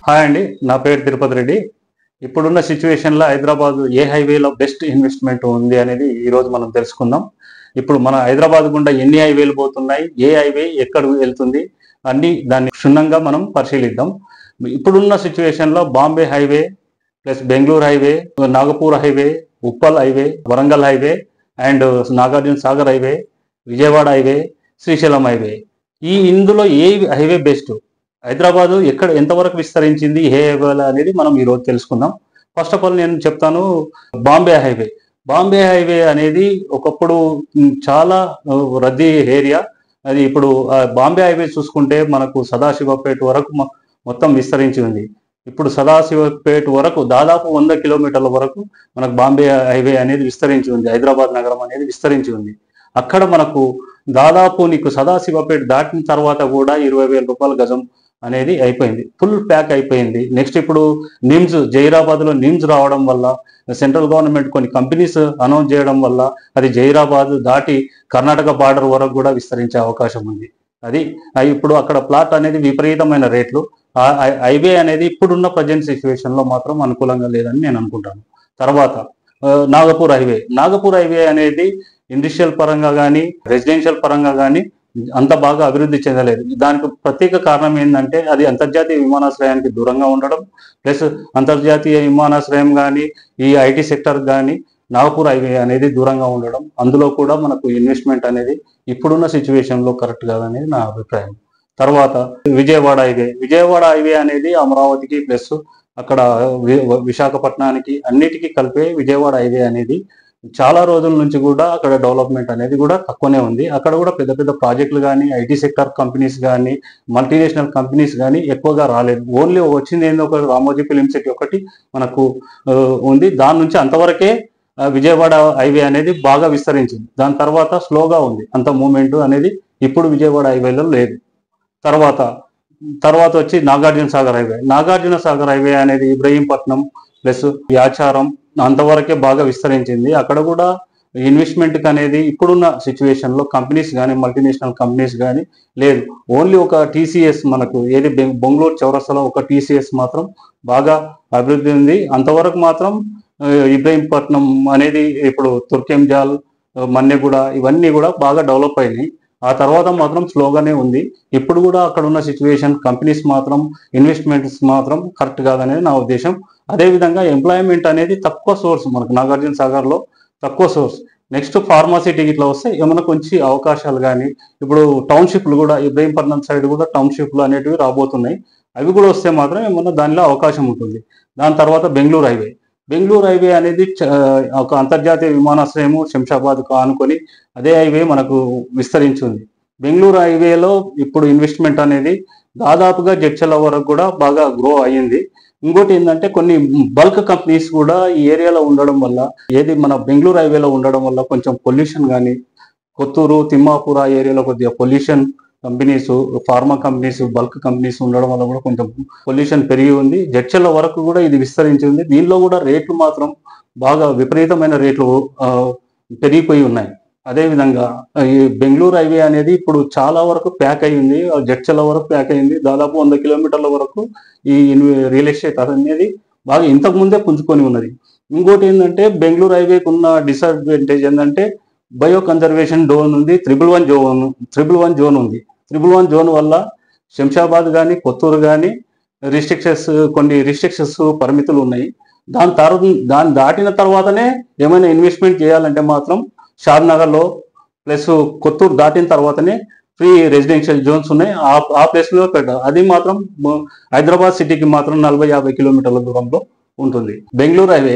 hi అండి నా పేరు తిరుపతి రెడ్డి ఇప్పుడున్న సిచ్యువేషన్లో హైదరాబాద్ ఏ హైవేలో బెస్ట్ ఇన్వెస్ట్మెంట్ ఉంది అనేది ఈ రోజు మనం తెలుసుకుందాం ఇప్పుడు మన హైదరాబాద్ గుండా ఎన్ని హైవేలు పోతున్నాయి ఏ హైవే ఎక్కడ వెళ్తుంది అన్ని దాన్ని క్షుణ్ణంగా మనం పరిశీలిద్దాం ఇప్పుడున్న సిచ్యువేషన్లో Bombay highway plus Bengaluru highway Nagpur highway Uppal highway Warangal highway and Nagarjuna Sagar highway Vijayawada highway Srisailam highway ఈ ఇందులో ఏ హైవే బెస్ట్ హైదరాబాద్ ఎక్కడ ఎంతవరకు విస్తరించింది ఏ హైవే అనేది మనం ఈ రోజు తెలుసుకుందాం ఫస్ట్ ఆఫ్ ఆల్ నేను చెప్తాను బాంబే హైవే బాంబే హైవే అనేది ఒకప్పుడు ఉమ్, చాలా ఆ, రద్దీ ఏరియా అది ఇప్పుడు ఆ, బాంబే హైవే చూసుకుంటే మనకు సదాశివపేట వరకు మొ- మొత్తం విస్తరించి ఉంది ఇప్పుడు సదాశివపేట వరకు దాదాపు వంద కిలోమీటర్ల వరకు మనకు బాంబే హైవే అనేది విస్తరించి ఉంది హైదరాబాద్ నగరం అనేది విస్తరించి ఉంది అక్కడ మనకు దాదాపు నీకు సదాశివపేట దాటిన తర్వాత కూడా ఇరవై వేల రూపాయల గజం అనేది అయిపోయింది ఫుల్ ప్యాక్ అయిపోయింది నెక్స్ట్ ఇప్పుడు నిమ్స్ జైరాబాద్ లో నిమ్స్ రావడం వల్ల సెంట్రల్ గవర్నమెంట్ కొన్ని కంపెనీస్ అనౌన్స్ చేయడం వల్ల అది జైరాబాద్ దాటి కర్ణాటక బార్డర్ వరకు కూడా విస్తరించే అవకాశం ఉంది అది ఆ ఇప్పుడు అక్కడ ప్లాట్ అనేది విపరీతమైన రేట్లు ఆ హై- హైవే అనేది ఇప్పుడున్న ప్రజెంట్ సిచ్యువేషన్ లో మాత్రం అనుకూలంగా లేదని నేను అనుకుంటాను తర్వాత ఆ, నాగపూర్ హైవే నాగపూర్ హైవే అనేది ఇండస్ట్రియల్ పరంగా కానీ రెసిడెన్షియల్ పరంగా కానీ అంత బాగా అభివృద్ధి చెందలేదు దానికి ప్రత్యేక కారణం ఏంటంటే అది అంతర్జాతీయ విమానాశ్రయానికి దూరంగా ఉండడం ప్లస్ అంతర్జాతీయ విమానాశ్రయం కానీ ఈ ఐటీ సెక్టర్ కానీ నాగపూర్ హైవే అనేది దూరంగా ఉండడం అందులో కూడా మనకు ఇన్వెస్ట్మెంట్ అనేది ఇప్పుడున్న సిచ్యువేషన్ లో కరెక్ట్ కాదనేది నా అభిప్రాయం తర్వాత విజయవాడ హైవే విజయవాడ హైవే అనేది అమరావతికి ప్లస్ అక్కడ వి- విశాఖపట్నానికి అన్నిటికీ కలిపే విజయవాడ హైవే అనేది చాలా రోజుల నుంచి కూడా అక్కడ డెవలప్మెంట్ అనేది కూడా తక్కువనే ఉంది అక్కడ కూడా పెద్ద పెద్ద ప్రాజెక్టులు కానీ ఐటీ సెక్టర్ కంపెనీస్ కానీ మల్టీనేషనల్ కంపెనీస్ కానీ ఎక్కువగా రాలేదు ఓన్లీ వచ్చింది ఏందో ఒక రామోజీ ఫిలిం సిటీ ఒకటి మనకు ఆ, ఉంది దాని నుంచి అంతవరకే ఆ, విజయవాడ హైవే అనేది బాగా విస్తరించింది దాని తర్వాత స్లోగా ఉంది అంత మూమెంట్ అనేది ఇప్పుడు విజయవాడ హైవేలో లేదు తర్వాత తర్వాత వచ్చి నాగార్జున సాగర్ హైవే నాగార్జున సాగర్ హైవే అనేది ఇబ్రహీంపట్నం ప్లస్ యాచారం అంతవరకే బాగా విస్తరించింది అక్కడ కూడా ఇన్వెస్ట్మెంట్ అనేది ఇప్పుడున్న సిచ్యువేషన్ లో కంపెనీస్ కానీ మల్టీనేషనల్ కంపెనీస్ కానీ లేదు ఓన్లీ ఒక టీసీఎస్ మనకు ఏది బెంగ్- బెంగళూరు చౌరస్తాలో ఒక టీసీఎస్ మాత్రం బాగా అభివృద్ధి ఉంది అంతవరకు మాత్రం ఆ, ఇబ్రహీంపట్నం అనేది ఇప్పుడు తుర్కెంజాల్ ఆ, మన్నెగూడ ఇవన్నీ కూడా బాగా డెవలప్ అయినాయి ఆ తర్వాత మాత్రం స్లోగానే ఉంది ఇప్పుడు కూడా అక్కడ ఉన్న సిచ్యువేషన్ కంపెనీస్ మాత్రం ఇన్వెస్ట్మెంట్స్ మాత్రం కరెక్ట్ కాదనేది నా ఉద్దేశం అదే విధంగా ఎంప్లాయ్మెంట్ అనేది తక్కువ సోర్స్ మనకు నాగార్జున సాగర్ లో తక్కువ సోర్స్ నెక్స్ట్ ఫార్మాసిటీ ఇట్లా వస్తే ఏమైనా కొంచెం అవకాశాలు కానీ ఇప్పుడు టౌన్షిప్లు కూడా ఇబ్రహీంపట్నం సైడ్ కూడా టౌన్షిప్లు అనేటివి రాబోతున్నాయి అవి కూడా వస్తే మాత్రం ఏమన్నా దానిలో అవకాశం ఉంటుంది దాని తర్వాత బెంగళూరు హైవే బెంగళూరు హైవే అనేది చ- ఒక అంతర్జాతీయ విమానాశ్రయము శంషాబాద్ ఆనుకొని అదే హైవే మనకు విస్తరించి ఉంది బెంగళూరు హైవేలో ఇప్పుడు ఇన్వెస్ట్మెంట్ అనేది దాదాపుగా జడ్చల వరకు కూడా బాగా గ్రో అయ్యింది ఇంకోటి ఏంటంటే కొన్ని బల్క్ కంపెనీస్ కూడా ఈ ఏరియాలో ఉండడం వల్ల ఏది మన బెంగళూరు హైవేలో ఉండడం వల్ల కొంచెం పొల్యూషన్ కానీ కొత్తూరు తిమ్మాపూర్ ఆ ఏరియాలో కొద్దిగా pollution companies pharma companies bulk companies ఉండడం వల్ల కూడా కొంచెం పొల్యూషన్ పెరిగి ఉంది జడ్చల వరకు కూడా ఇది విస్తరించి ఉంది దీనిలో కూడా రేట్లు మాత్రం బాగా విపరీతమైన రేట్లు ఆ, పెరిగిపోయి ఉన్నాయి అదేవిధంగా ఈ బెంగళూరు హైవే అనేది ఇప్పుడు చాలా వరకు ప్యాక్ అయ్యింది ఆ జడ్చల వరకు ప్యాక్ అయింది దాదాపు వంద కిలోమీటర్ల వరకు ఈ రియల్ ఎస్టేట్ అనేది బాగా ఇంతకు ముందే పుంజుకొని ఉన్నది ఇంకోటి ఏంటంటే బెంగళూరు హైవేకి ఉన్న డిసడ్వాంటేజ్ ఏంటంటే బయో కన్జర్వేషన్ జోన్ ఉంది triple one zone triple one zone ఉంది త్రిబుల్ వన్ జోన్ వల్ల శంషాబాద్ కానీ కొత్తూరు కానీ రిస్ట్రిక్షన్స్ కొన్ని రిస్ట్రిక్షన్స్ పరిమితులు ఉన్నాయి దాని తర్వాత దాన్ని దాటిన తర్వాతనే ఏమైనా ఇన్వెస్ట్మెంట్ చేయాలంటే మాత్రం షాద్ నగర్ లో ప్లస్ కొత్తూరు దాటిన తర్వాతనే ఫ్రీ రెసిడెన్షియల్ జోన్స్ ఉన్నాయి ఆ ఆ ప్లేస్ లో పెట్టారు అది మాత్రం మ- హైదరాబాద్ సిటీకి మాత్రం నలభై యాభై కిలోమీటర్ల దూరంలో ఉంటుంది బెంగళూరు హైవే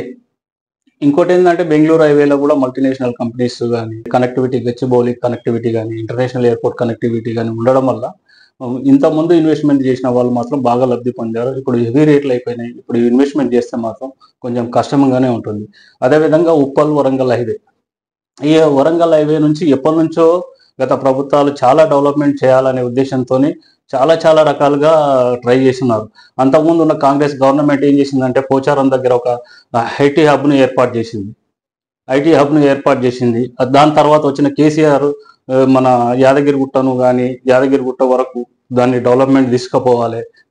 ఇంకోటి ఏంటంటే బెంగళూరు హైవేలో కూడా మల్టీనేషనల్ కంపెనీస్ కానీ కనెక్టివిటీ గచ్చిబౌలి కనెక్టివిటీ కానీ ఇంటర్నేషనల్ ఎయిర్పోర్ట్ కనెక్టివిటీ కానీ ఉండడం వల్ల ఉమ్, ఇంత ముందు ఇన్వెస్ట్మెంట్ చేసిన వాళ్ళు మాత్రం బాగా లబ్ధి పొందారు ఇప్పుడు హెవీ రేట్లు అయిపోయినాయి ఇప్పుడు ఇన్వెస్ట్మెంట్ చేస్తే మాత్రం కొంచెం కష్టంగానే ఉంటుంది అదేవిధంగా ఉప్పల్ వరంగల్ హైవే ఈ వరంగల్ హైవే నుంచి ఎప్పటి నుంచో గత ప్రభుత్వాలు చాలా డెవలప్మెంట్ చేయాలనే ఉద్దేశంతోనే చాలా చాలా రకాలుగా ట్రై చేస్తున్నారు అంతకుముందు ఉన్న కాంగ్రెస్ గవర్నమెంట్ ఏం చేసిందంటే పోచారం దగ్గర ఒక ఐటీ హబ్ను ఏర్పాటు చేసింది ఐటీ హబ్ను ఏర్పాటు చేసింది దాని తర్వాత వచ్చిన కేసీఆర్ ఆ, మన యాదగిరిగుట్టను కానీ యాదగిరిగుట్ట వరకు దాన్ని డెవలప్మెంట్ తీసుకుపోవాలి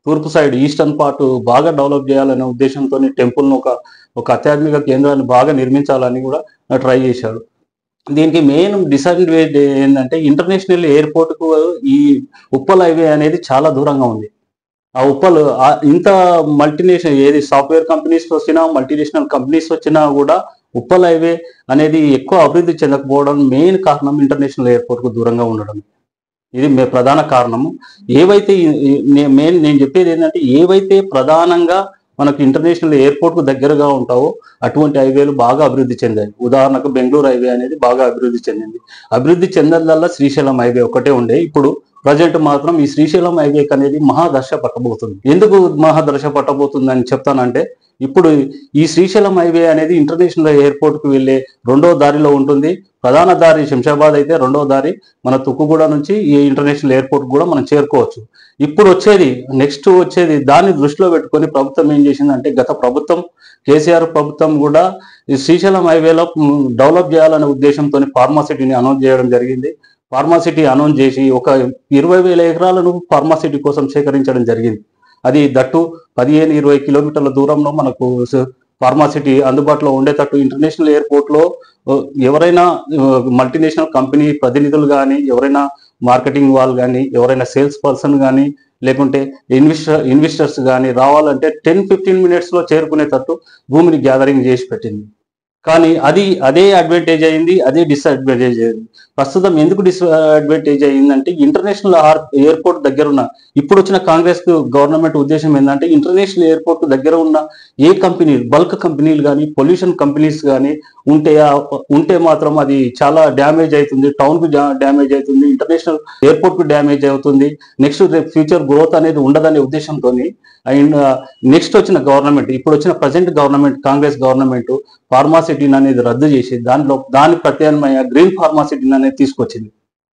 తూర్పు సైడ్ ఈస్టర్న్ పార్ట్ బాగా డెవలప్ చేయాలనే ఉద్దేశంతో టెంపుల్ను ఒక ఒక ఆధ్యాత్మిక కేంద్రాన్ని బాగా నిర్మించాలని కూడా ట్రై చేశాడు దీనికి మెయిన్ డిసడ్వాంటేజ్ ఏంటంటే ఇంటర్నేషనల్ ఎయిర్పోర్ట్ కు ఈ ఉప్పల్ హైవే అనేది చాలా దూరంగా ఉంది ఆ ఉప్పల్ ఆ- ఇంత మల్టీనేషనల్ ఏది సాఫ్ట్వేర్ కంపెనీస్ వచ్చినా మల్టీనేషనల్ కంపెనీస్ వచ్చినా కూడా ఉప్పల్ హైవే అనేది ఎక్కువ అభివృద్ధి చెందకపోవడం మెయిన్ కారణం ఇంటర్నేషనల్ ఎయిర్పోర్ట్ కు దూరంగా ఉండడం ఇది మే- ప్రధాన కారణము ఏవైతే ఈ- ఈ- నే- మెయిన్ నేను చెప్పేది ఏంటంటే ఏవైతే ప్రధానంగా మనకు ఇంటర్నేషనల్ ఎయిర్పోర్ట్ కు దగ్గరగా ఉంటావో అటువంటి హైవేలు బాగా అభివృద్ధి చెందాయి ఉదాహరణకు బెంగళూరు హైవే అనేది బాగా అభివృద్ధి చెందింది అభివృద్ధి చెందదల్లా శ్రీశైలం హైవే ఒకటే ఉండే ఇప్పుడు ప్రజెంట్ మాత్రం ఈ శ్రీశైలం హైవే అనేది మహాదర్శ పట్టబోతుంది ఎందుకు మహాదర్శ పట్టబోతుంది అని చెప్తానంటే ఇప్పుడు ఈ శ్రీశైలం హైవే అనేది ఇంటర్నేషనల్ ఎయిర్పోర్ట్ కు వెళ్ళే రెండో దారిలో ఉంటుంది ప్రధాన దారి శంషాబాద్ అయితే రెండో దారి మన తుక్కుగూడ నుంచి ఈ ఇంటర్నేషనల్ ఎయిర్పోర్ట్ కూడా మనం చేరుకోవచ్చు ఇప్పుడు వచ్చేది నెక్స్ట్ వచ్చేది దాన్ని దృష్టిలో పెట్టుకొని ప్రభుత్వం ఏం చేసిందంటే గత ప్రభుత్వం కేసీఆర్ ప్రభుత్వం కూడా ఈ శ్రీశైలం హైవేలో డెవలప్ చేయాలనే ఉద్దేశంతో ఫార్మాసిటీని అనౌన్స్ చేయడం జరిగింది ఫార్మాసిటీ అనౌన్స్ చేసి ఒక ఇరవై వేల ఎకరాలను ఫార్మాసిటీ కోసం సేకరించడం జరిగింది అది దట్టు పదిహేను ఇరవై కిలోమీటర్ల దూరంలో మనకు స- ఫార్మాసిటీ అందుబాటులో ఉండేటట్టు ఇంటర్నేషనల్ ఎయిర్పోర్ట్ లో ఆ, ఎవరైనా మల్టీనేషనల్ కంపెనీ ప్రతినిధులు కానీ ఎవరైనా మార్కెటింగ్ వాళ్ళు కానీ ఎవరైనా సేల్స్ పర్సన్ కానీ లేకుంటే ఇన్వెస్టర్ ఇన్వెస్టర్స్ కానీ రావాలంటే టెన్ ఫిఫ్టీన్ మినిట్స్ లో చేరుకునేటట్టు భూమిని గ్యాదరింగ్ చేసి పెట్టింది కానీ అది అదే అడ్వాంటేజ్ అయింది అదే డిసడ్వాంటేజ్ అయింది ప్రస్తుతం ఎందుకు డిసడ్వాంటేజ్ అయిందంటే ఇంటర్నేషనల్ ఎయిర్పోర్ట్ దగ్గర ఉన్న ఇప్పుడు వచ్చిన కాంగ్రెస్ గవర్నమెంట్ ఉద్దేశం ఏంటంటే ఇంటర్నేషనల్ ఎయిర్పోర్ట్ దగ్గర ఉన్న ఏ కంపెనీ బల్క్ కంపెనీలు కానీ పొల్యూషన్ కంపెనీస్ కానీ ఉంటే ఆ- ఉంటే మాత్రం అది చాలా డ్యామేజ్ అవుతుంది టౌన్ కు డ్యామేజ్ అవుతుంది ఇంటర్నేషనల్ ఎయిర్పోర్ట్ కు డ్యామేజ్ అవుతుంది నెక్స్ట్ రేపు ఫ్యూచర్ గ్రోత్ అనేది ఉండదనే ఉద్దేశంతో అండ్ నెక్స్ట్ వచ్చిన గవర్నమెంట్ ఇప్పుడు వచ్చిన ప్రజెంట్ గవర్నమెంట్ కాంగ్రెస్ గవర్నమెంట్ ఫార్మాసిటీని అనేది రద్దు చేసి దానిలో దాని ప్రత్యామ్నాయ గ్రీన్ ఫార్మాసిటీని అనేది తీసుకొచ్చింది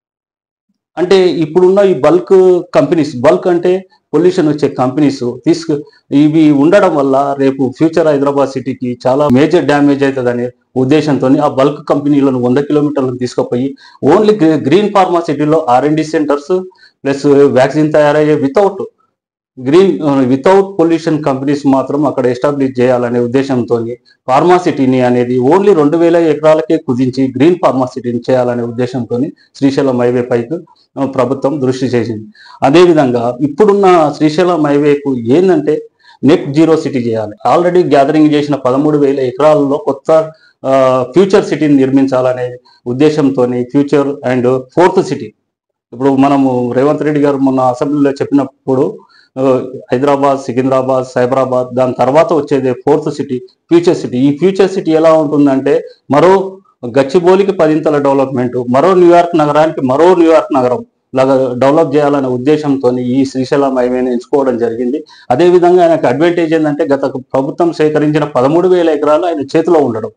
అంటే ఇప్పుడున్న ఈ బల్క్ కంపెనీస్ బల్క్ అంటే పొల్యూషన్ వచ్చే కంపెనీస్ తీసుకు ఇవి ఉండడం వల్ల రేపు ఫ్యూచర్ హైదరాబాద్ సిటీకి చాలా మేజర్ డ్యామేజ్ అవుతుందనే ఉద్దేశంతో ఆ బల్క్ కంపెనీలను వంద కిలోమీటర్లను తీసుకుపోయి ఓన్లీ గ్రీన్ ఫార్మాసిటీలో ఆర్ఎండి సెంటర్స్ ప్లస్ వ్యాక్సిన్ తయారయ్యే without green without pollution companies మాత్రం అక్కడ ఎస్టాబ్లిష్ చేయాలనే ఉద్దేశంతో ఫార్మాసిటీని అనేది ఓన్లీ రెండు వేల ఎకరాలకే కుదించి గ్రీన్ ఫార్మాసిటీని చేయాలనే ఉద్దేశంతో శ్రీశైలం హైవే పైకి ఆ, ప్రభుత్వం దృష్టి చేసింది అదేవిధంగా ఇప్పుడున్న శ్రీశైలం హైవేకు ఏంటంటే నెట్ జీరో సిటీ చేయాలి ఆల్రెడీ గ్యాదరింగ్ చేసిన పదమూడు వేల ఎకరాలలో కొత్త ఫ్యూచర్ సిటీని నిర్మించాలనే ఉద్దేశంతో ఫ్యూచర్ అండ్ ఫోర్త్ సిటీ ఇప్పుడు మనము రేవంత్ రెడ్డి గారు మొన్న అసెంబ్లీలో చెప్పినప్పుడు ఆ, హైదరాబాద్ సికింద్రాబాద్ సైబరాబాద్ దాని తర్వాత వచ్చేది ఫోర్త్ సిటీ ఫ్యూచర్ సిటీ ఈ ఫ్యూచర్ సిటీ ఎలా ఉంటుందంటే మరో గచ్చిబౌలికి పదింతల డెవలప్మెంట్ మరో న్యూయార్క్ నగరానికి మరో న్యూయార్క్ నగరం లాగా డెవలప్ చేయాలనే ఉద్దేశంతో ఈ శ్రీశైలం హైవేని ఎంచుకోవడం జరిగింది అదేవిధంగా ఆయనకు అడ్వాంటేజ్ ఏంటంటే గత ప్రభుత్వం సేకరించిన పదమూడు వేల ఎకరాలు ఆయన చేతిలో ఉండడం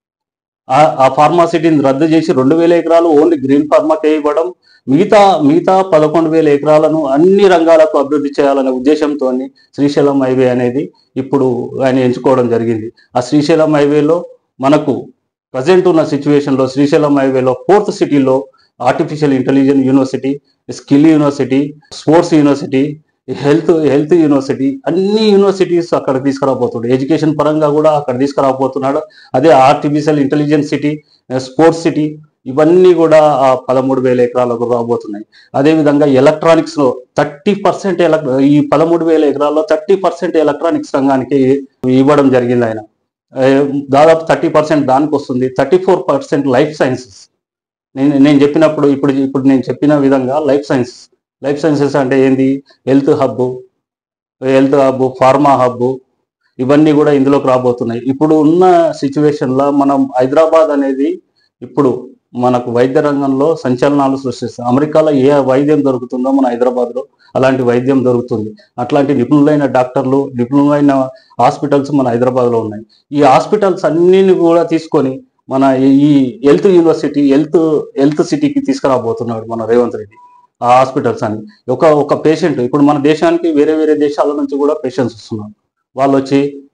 ఆ- ఆ ఫార్మాసిటీని రద్దు చేసి రెండు వేల ఎకరాలు ఓన్లీ గ్రీన్ ఫార్మాకే ఇవ్వడం మిగతా మిగతా పదకొండు వేల ఎకరాలను అన్ని రంగాలకు అభివృద్ధి చేయాలనే ఉద్దేశంతో శ్రీశైలం హైవే అనేది ఇప్పుడు ఆయన ఎంచుకోవడం జరిగింది ఆ శ్రీశైలం హైవేలో మనకు ప్రజెంట్ ఉన్న సిచ్యువేషన్ లో శ్రీశైలం హైవేలో ఫోర్త్ సిటీలో artificial intelligence university skill university sports university health health university అన్ని యూనివర్సిటీస్ అక్కడ తీసుకురాబోతున్నాడు ఎడ్యుకేషన్ పరంగా కూడా అక్కడ తీసుకురాబోతున్నాడు అదే artificial intelligence city sports city ఇవన్నీ కూడా ఆ పదమూడు వేల ఎకరాలకు రాబోతున్నాయి అదేవిధంగా ఎలక్ట్రానిక్స్ లో థర్టీ పర్సెంట్ ఈ పదమూడు వేల ఎకరాల్లో థర్టీ పర్సెంట్ ఎలక్ట్రానిక్స్ రంగానికి ఇవ్వడం జరిగింది ఆయన ఏ, దాదాపు థర్టీ పర్సెంట్ దానికి వస్తుంది thirty four percent life sciences నేను నేను చెప్పినప్పుడు ఇప్పుడు ఇప్పుడు నేను చెప్పిన విధంగా లైఫ్ సైన్స్ లైఫ్ సైన్సెస్ అంటే ఏంది health hub health hub pharma hub ఇవన్నీ కూడా ఇందులోకి రాబోతున్నాయి ఇప్పుడు ఉన్న సిచ్యువేషన్ లో మనం హైదరాబాద్ అనేది ఇప్పుడు మనకు వైద్య రంగంలో సంచలనాలు సృష్టిస్తుంది అమెరికాలో ఏ వైద్యం దొరుకుతుందో మన హైదరాబాద్ లో అలాంటి వైద్యం దొరుకుతుంది అట్లాంటి నిపుణులైన డాక్టర్లు నిపుణులైన హాస్పిటల్స్ మన హైదరాబాద్ లో ఉన్నాయి ఈ హాస్పిటల్స్ అన్నిని కూడా తీసుకొని మన ఈ హెల్త్ యూనివర్సిటీ హెల్త్ హెల్త్ సిటీకి తీసుకురాబోతున్నాడు మన రేవంత్ రెడ్డి ఆ హాస్పిటల్స్ అని ఒక ఒక పేషెంట్ ఇప్పుడు మన దేశానికి వేరే వేరే దేశాల నుంచి కూడా పేషెంట్స్ వస్తున్నారు వాళ్ళు వచ్చి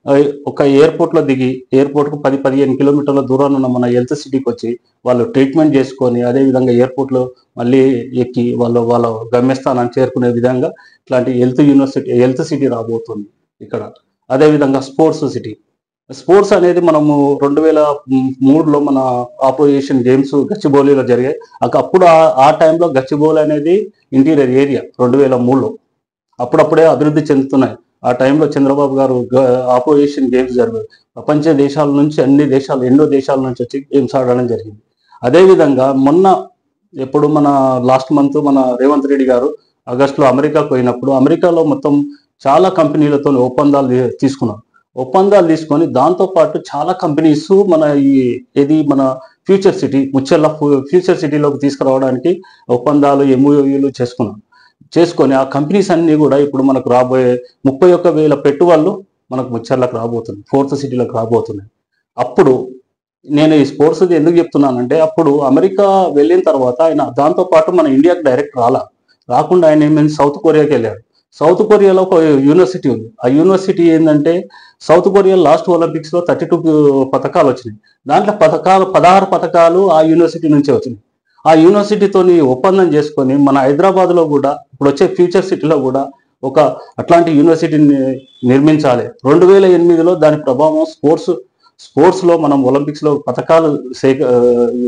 ఆ, ఒక ఎయిర్పోర్ట్ లో దిగి ఎయిర్పోర్ట్ కు పది పదిహేను కిలోమీటర్ల దూరాన్ని ఉన్న మన హెల్త్ సిటీకి వచ్చి వాళ్ళు ట్రీట్మెంట్ చేసుకొని అదే విధంగా ఎయిర్పోర్ట్ లో మళ్ళీ ఎక్కి వాళ్ళు వాళ్ళ గమ్యస్థానాన్ని చేరుకునే విధంగా ఇట్లాంటి హెల్త్ యూనివర్సిటీ హెల్త్ సిటీ రాబోతుంది ఇక్కడ అదే విధంగా స్పోర్ట్స్ సిటీ స్పోర్ట్స్ అనేది మనము రెండు వేల మూడులో మన ఆపరేషన్ గేమ్స్ గచ్చిబౌలిలో జరిగాయి అక- అప్పుడు ఆ- ఆ టైంలో గచ్చిబౌలి అనేది ఇంటీరియర్ ఏరియా రెండు వేల మూడులో అప్పుడప్పుడే అభివృద్ధి చెందుతున్నాయి ఆ టైంలో చంద్రబాబు గారు గ- ఆపరేషన్ గేమ్స్ జరిగాయి ప్రపంచ దేశాల నుంచి అన్ని దేశాలు ఎన్నో దేశాల నుంచి వచ్చి గేమ్స్ ఆడడం జరిగింది అదేవిధంగా మొన్న ఎప్పుడు మన లాస్ట్ మంత్ మన రేవంత్ రెడ్డి గారు ఆగస్టులో అమెరికాకు పోయినప్పుడు అమెరికాలో మొత్తం చాలా కంపెనీలతో ఒప్పందాలు తీ- తీసుకున్నారు ఒప్పందాలు తీసుకొని దాంతో పాటు చాలా కంపెనీస్ మన ఈ ఏది మన ఫ్యూచర్ సిటీ ముచ్చెల్ల ఫ్యూచర్ సిటీలోకి తీసుకురావడానికి ఒప్పందాలు ఎంఓయూలు చేసుకున్నాం చేసుకొని ఆ కంపెనీస్ అన్ని కూడా ఇప్పుడు మనకు రాబోయే ముప్పై ఒక్క వేల పెట్టుబడులు మనకు ముచ్చర్లకు రాబోతుంది ఫోర్త్ సిటీలోకి రాబోతున్నాయి అప్పుడు నేను ఈ స్పోర్ట్స్ ఎందుకు చెప్తున్నానంటే అప్పుడు అమెరికా వెళ్ళిన తర్వాత ఆయన దాంతో పాటు మన ఇండియాకి డైరెక్ట్ రాలా రాకుండా ఆయన ఏమైంది సౌత్ కొరియాకి వెళ్ళాడు సౌత్ కొరియాలో ఒక యూనివర్సిటీ ఉంది ఆ యూనివర్సిటీ ఏంటంటే సౌత్ కొరియా లాస్ట్ ఒలింపిక్స్ లో థర్టీ టూ పథకాలు వచ్చినాయి దాంట్లో పథకాలు పదహారు పథకాలు ఆ యూనివర్సిటీ నుంచే వచ్చినాయి ఆ యూనివర్సిటీతోని ఒప్పందం చేసుకొని మన హైదరాబాద్ లో కూడా ఇప్పుడు వచ్చే ఫ్యూచర్ సిటీలో కూడా ఒక అట్లాంటి యూనివర్సిటీని నిర్మించాలి రెండు వేల ఎనిమిదిలో దాని ప్రభావం స్పోర్ట్స్ స్పోర్ట్స్ లో మనం ఒలింపిక్స్ లో పథకాలు సేక ఆ,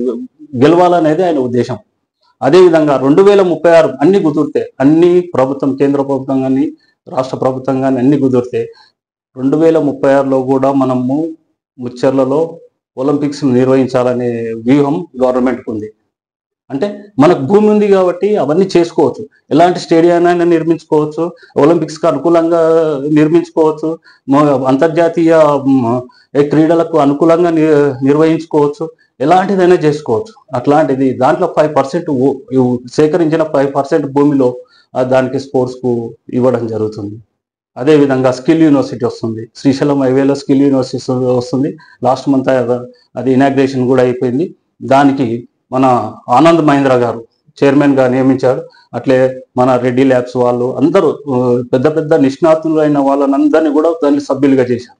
గెలవాలనేది ఆయన ఉద్దేశం అదేవిధంగా రెండు వేల ముప్పై ఆరు అన్ని కుదిరితే అన్ని ప్రభుత్వం కేంద్ర ప్రభుత్వం కానీ రాష్ట్ర ప్రభుత్వం కానీ అన్ని కుదిరితే రెండు వేల ముప్పై ఆరులో కూడా మనము ముచ్చర్లలో ఒలింపిక్స్ నిర్వహించాలనే వ్యూహం గవర్నమెంట్కి ఉంది అంటే మనకు భూమి ఉంది కాబట్టి అవన్నీ చేసుకోవచ్చు ఎలాంటి స్టేడియాన్ని నిర్మించుకోవచ్చు ఒలింపిక్స్కి అనుకూలంగా నిర్మించుకోవచ్చు మ- అంతర్జాతీయ మ, ఏ క్రీడలకు అనుకూలంగా ని- నిర్వహించుకోవచ్చు ఎలాంటిదైనా చేసుకోవచ్చు అట్లాంటిది దాంట్లో ఫైవ్ పర్సెంట్ సేకరించిన ఫైవ్ పర్సెంట్ భూమిలో ఆ దానికి స్పోర్ట్స్కు ఇవ్వడం జరుగుతుంది అదే విధంగా స్కిల్ యూనివర్సిటీ వస్తుంది శ్రీశైలం హైవేలో స్కిల్ యూనివర్సిటీ వస్తుంది లాస్ట్ మంత్ అది ఇనాగ్రేషన్ కూడా అయిపోయింది దానికి మన ఆనంద్ మహేంద్ర గారు చైర్మన్ గా నియమించాడు అట్లే మన రెడ్డి ల్యాబ్స్ వాళ్ళు అందరూ ఆ, పెద్ద పెద్ద నిష్ణాతులైన వాళ్ళనందరినీ కూడా దాన్ని సభ్యులుగా చేశారు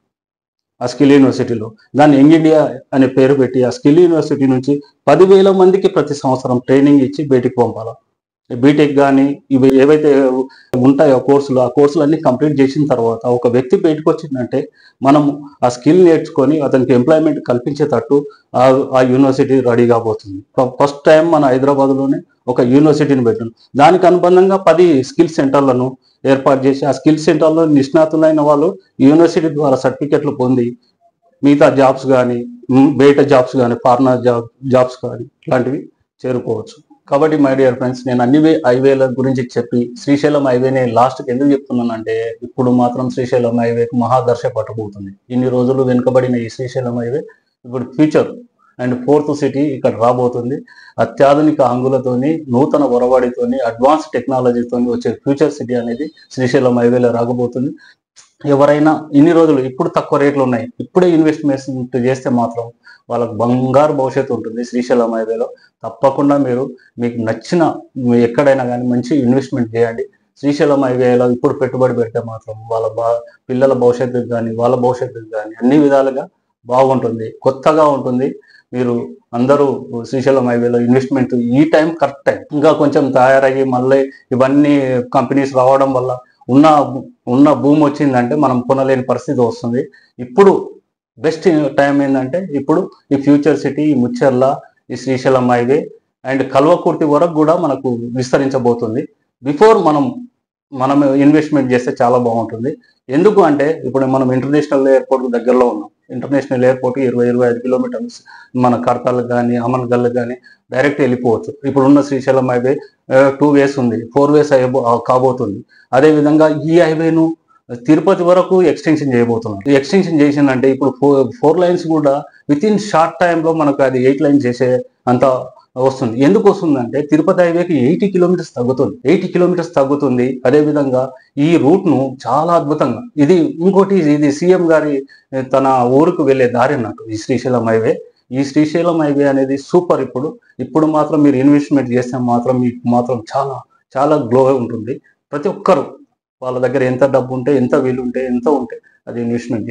ఆ స్కిల్ యూనివర్సిటీలో దాన్ని యంగ్ ఇండియా అనే పేరు పెట్టి ఆ స్కిల్ యూనివర్సిటీ నుంచి పదివేల మందికి ప్రతి సంవత్సరం ట్రైనింగ్ ఇచ్చి బయటికి పంపాలి బీటెక్ కానీ ఇవి ఏవైతే ఉంటాయో కోర్సులు ఆ కోర్సులు అన్ని కంప్లీట్ చేసిన తర్వాత ఒక వ్యక్తి బయటకు వచ్చిందంటే మనం ఆ స్కిల్ నేర్చుకొని అతనికి ఎంప్లాయ్మెంట్ కల్పించేటట్టు ఆ ఆ యూనివర్సిటీ రెడీ కాబోతుంది ఫస్ట్ టైం మన హైదరాబాద్లోనే ఒక యూనివర్సిటీని పెట్టాం దానికి అనుబంధంగా పది స్కిల్ సెంటర్లను ఏర్పాటు చేసి ఆ స్కిల్ సెంటర్లో నిష్ణాతులైన వాళ్ళు యూనివర్సిటీ ద్వారా సర్టిఫికెట్లు పొంది మిగతా జాబ్స్ కానీ బయట జాబ్స్ కానీ ఫారినర్ జాబ్ జాబ్స్ కానీ ఇలాంటివి చేరుకోవచ్చు కాబట్టి మై డియర్ ఫ్రెండ్స్ నేను అన్ని వే- హైవేల గురించి చెప్పి శ్రీశైలం హైవేని లాస్ట్కి ఎందుకు చెప్తున్నానంటే ఇప్పుడు మాత్రం శ్రీశైలం హైవేకి మహాదర్శ పట్టబోతుంది ఇన్ని రోజులు వెనుకబడిన ఈ శ్రీశైలం హైవే ఇప్పుడు ఫ్యూచర్ అండ్ ఫోర్త్ సిటీ ఇక్కడ రాబోతుంది అత్యాధునిక అంగులతోని నూతన ఒరవడితోని అడ్వాన్స్ టెక్నాలజీతోని వచ్చే ఫ్యూచర్ సిటీ అనేది శ్రీశైలం హైవేలో రాకపోతుంది ఎవరైనా ఇన్ని రోజులు ఇప్పుడు తక్కువ రేట్లు ఉన్నాయి ఇప్పుడే ఇన్వెస్ట్మెంట్ చేస్తే మాత్రం వాళ్ళకి బంగారు భవిష్యత్తు ఉంటుంది శ్రీశైలం హైవేలో తప్పకుండా మీరు మీకు నచ్చిన మీ ఎక్కడైనా కానీ మంచి ఇన్వెస్ట్మెంట్ చేయండి శ్రీశైలం హైవేలో ఇప్పుడు పెట్టుబడి పెడితే మాత్రం వాళ్ళ బా పిల్లల భవిష్యత్తుకు కానీ వాళ్ళ భవిష్యత్తుకు కానీ అన్ని విధాలుగా బాగుంటుంది కొత్తగా ఉంటుంది మీరు అందరూ శ్రీశైలం హైవేలో ఇన్వెస్ట్మెంట్ ఈ టైం కరెక్ట్ టైం ఇంకా కొంచెం తయారయ్యి మళ్ళీ ఇవన్నీ కంపెనీస్ రావడం వల్ల ఉన్న ఉన్న భూమి వచ్చిందంటే మనం కొనలేని పరిస్థితి వస్తుంది ఇప్పుడు బెస్ట్ టైం ఏంటంటే ఇప్పుడు ఈ ఫ్యూచర్ సిటీ ఈ ముచ్చర్ల ఈ శ్రీశైలం హైవే అండ్ కల్వకుర్తి వరకు కూడా మనకు విస్తరించబోతుంది బిఫోర్ మనం మనం ఇన్వెస్ట్మెంట్ చేస్తే చాలా బాగుంటుంది ఎందుకు అంటే ఇప్పుడు మనం ఇంటర్నేషనల్ ఎయిర్పోర్ట్ దగ్గరలో ఉన్నాం ఇంటర్నేషనల్ ఎయిర్పోర్ట్ ఇరవై ఇరవై ఐదు కిలోమీటర్స్ మన కడతాలకు కానీ అమన్గల్కి కానీ డైరెక్ట్ వెళ్ళిపోవచ్చు ఇప్పుడున్న శ్రీశైలం హైవే టూ వేస్ ఉంది ఫోర్ వేస్ కాబోతుంది అదే విధంగా ఈ హైవేను తిరుపతి వరకు ఎక్స్టెన్షన్ చేయబోతున్నాం ఎక్స్టెన్షన్ చేసిందంటే ఇప్పుడు ఫోర్ ఫోర్ లైన్స్ కూడా విత్ ఇన్ షార్ట్ టైంలో మనకు అది ఎయిట్ లైన్స్ చేసే అంత వస్తుంది ఎందుకు వస్తుందంటే తిరుపతి హైవేకి ఎయిటీ కిలోమీటర్స్ తగ్గుతుంది ఎయిటీ కిలోమీటర్స్ తగ్గుతుంది అదే విధంగా ఈ రూట్ ను చాలా అద్భుతంగా ఇది ఇంకోటి ఇది సీఎం గారి ఏ, తన ఊరుకు వెళ్ళే దారి అన్నట్టు ఈ శ్రీశైలం హైవే ఈ శ్రీశైలం హైవే అనేది సూపర్ ఇప్పుడు ఇప్పుడు మాత్రం మీరు ఇన్వెస్ట్మెంట్ చేస్తే మాత్రం మీకు మాత్రం చాలా చాలా గ్లో ఉంటుంది ప్రతి ఒక్కరు వాళ్ళ దగ్గర ఎంత డబ్బు ఉంటే ఎంత వీలు ఉంటే ఎంత ఉంటే అది ఇన్వెస్ట్మెంట్ చేయండి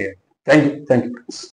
థ్యాంక్ యూ థ్యాంక్ యూ